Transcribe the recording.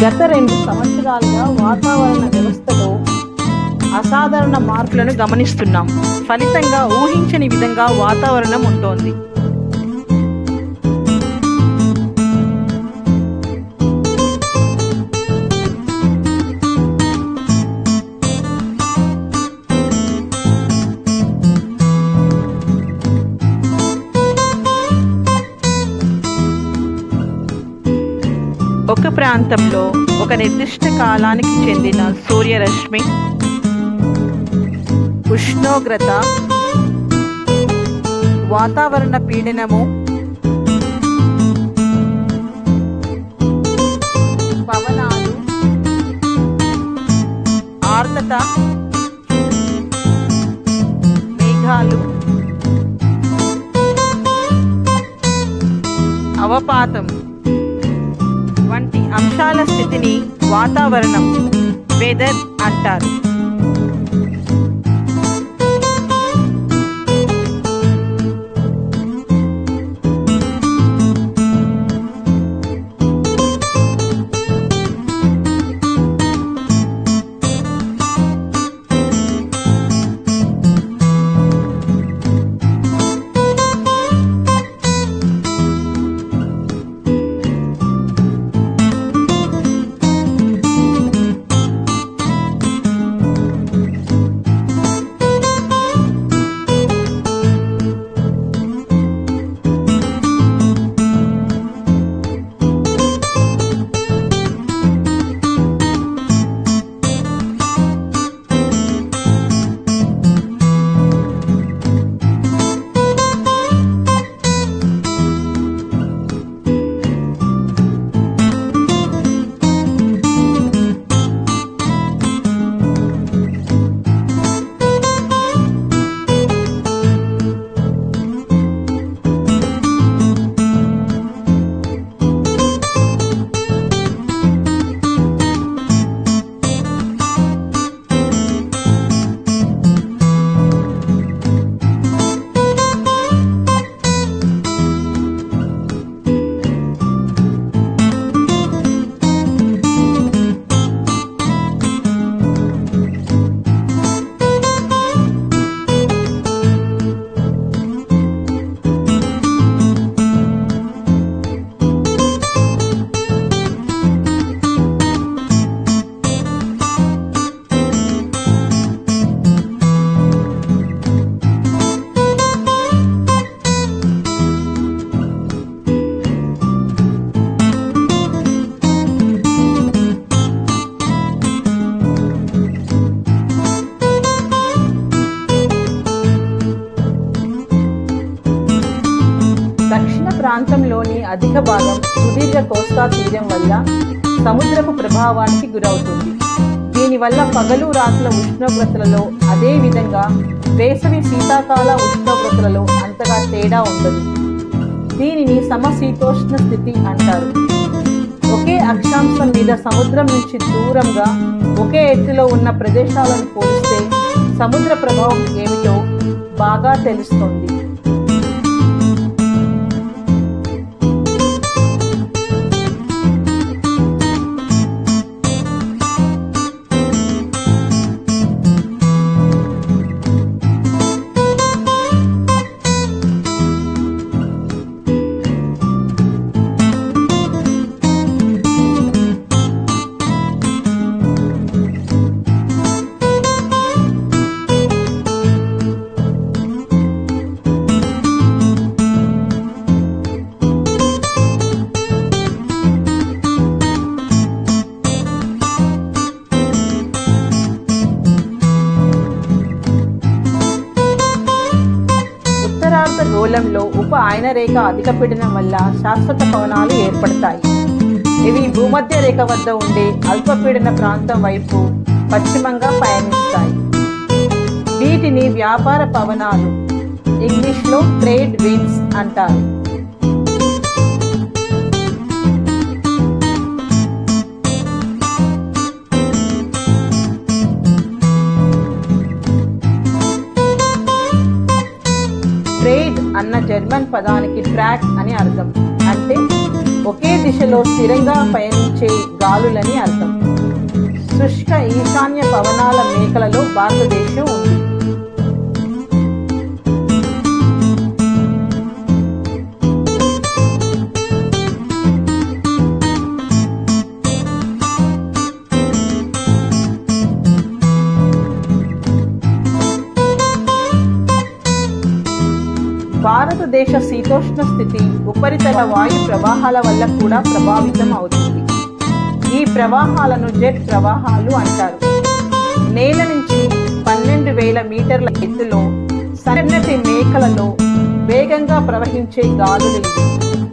గత రెండు సంవత్సరాలుగా వాతావరణ వ్యవస్థలో అసాధారణ మార్పులను గమనిస్తున్నాం ఫలితంగా ఊహించని విధంగా వాతావరణం ఉంటోంది ఒక ప్రాంతంలో ఒక నిర్దిష్ట కాలానికి చెందిన సూర్యరశ్మి ఉష్ణోగ్రత వాతావరణ పీడనము పవనాలు ఆర్ద్రత మేఘాలు అవపాతం వంటి అంశాల స్థితిని వాతావరణం వెదర్ అంటారు దక్షిణ ప్రాంతంలోని అధిక భాగం సుదీర్ఘ కోస్తా తీరం వల్ల సముద్రపు ప్రభావానికి గురవుతుంది దీనివల్ల పగలు రాత్రుల ఉష్ణోగ్రతలలో అదే విధంగా వేసవి శీతాకాల ఉష్ణోగ్రతలలో అంతగా తేడా ఉండదు దీనిని సమశీతోష్ణ స్థితి అంటారు ఒకే అక్షాంశం మీద సముద్రం నుంచి దూరంగా ఒకే ఎత్తులో ఉన్న ప్రదేశాలను పోలిస్తే సముద్ర ప్రభావం ఏమిటో బాగా తెలుస్తుంది ఉత్తరార్ధ గోళంలో ఉప ఆయన రేఖ అధిక పీడనం వల్ల శాశ్వత పవనాలు ఏర్పడతాయి ఇవి భూమధ్య రేఖ వద్ద ఉండే అల్పపీడన ప్రాంతం వైపు పశ్చిమంగా పయనిస్తాయి వీటిని వ్యాపార పవనాలు ఇంగ్లీష్లో ట్రేడ్ విండ్స్ అంటారు ట్రేడ్ అన్న జర్మన్ పదానికి ట్రాక్ అని అర్థం అంటే ఒకే దిశలో స్థిరంగా పయనించే గాలులని అర్థం శుష్క ఈశాన్య పవనాల మేకలలో భారతదేశం ఉంది భారతదేశ శీతోష్ణ స్థితి ఉపరితల వాయు ప్రవాహాల వల్ల కూడా ప్రభావితం అవుతుంది ఈ ప్రవాహాలను జెట్ ప్రవాహాలు అంటారు నేల నుంచి పన్నెండు వేల మీటర్ల ఎత్తులో సన్నటి మేకలలో వేగంగా ప్రవహించే గాలులు ఇవి